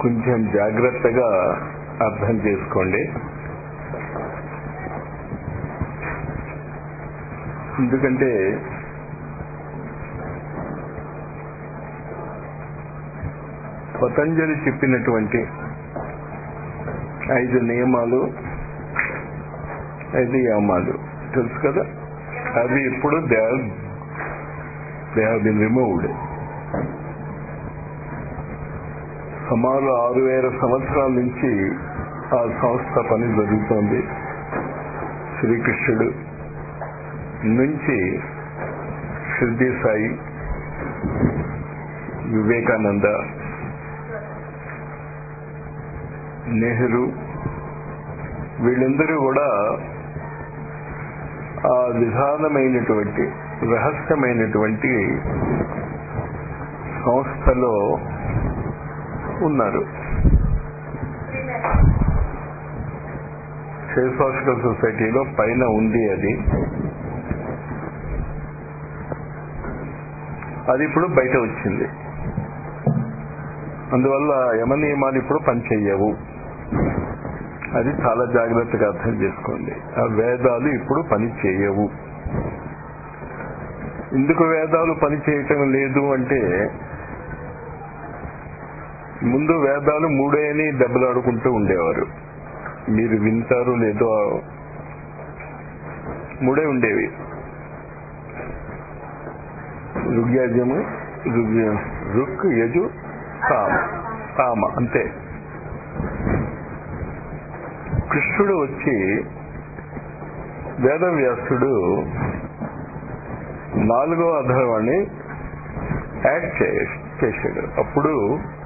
కొంచెం జాగ్రత్తగా అర్థం చేసుకోండి ఎందుకంటే పతంజలి చెప్పినటువంటి ఐదు నియమాలు ఐదు యామాలు తెలుసు కదా అవి ఇప్పుడు they they have been removed సుమారు ఆరు వేల సంవత్సరాల నుంచి ఆ సంస్థ పని జరుగుతోంది శ్రీకృష్ణుడు నుంచి సిద్ధి సాయి వివేకానంద నెహ్రూ వీళ్ళందరూ కూడా ఆ విధానమైనటువంటి రహస్యమైనటువంటి సంస్థలో ఉన్నారు ఫిలసాఫికల్ సొసైటీలో పైన ఉంది అది అది ఇప్పుడు బయట వచ్చింది అందువల్ల యమ నియమాలు ఇప్పుడు పనిచేయవు అది చాలా జాగ్రత్తగా అర్థం చేసుకోండి ఆ వేదాలు ఇప్పుడు పని చేయవు ఎందుకు వేదాలు పని చేయటం లేదు అంటే ముందు వేదాలు మూడే అని దెబ్బలాడుకుంటూ ఉండేవారు మీరు వింటారు లేదో మూడే ఉండేవి ఋగ్యాజ్యము ఋగ్ రుక్ యజు సామ సామ అంతే కృష్ణుడు వచ్చి వేదవ్యాసుడు నాలుగో అధర్వాన్ని యాక్ట్ చేశాడు అప్పుడు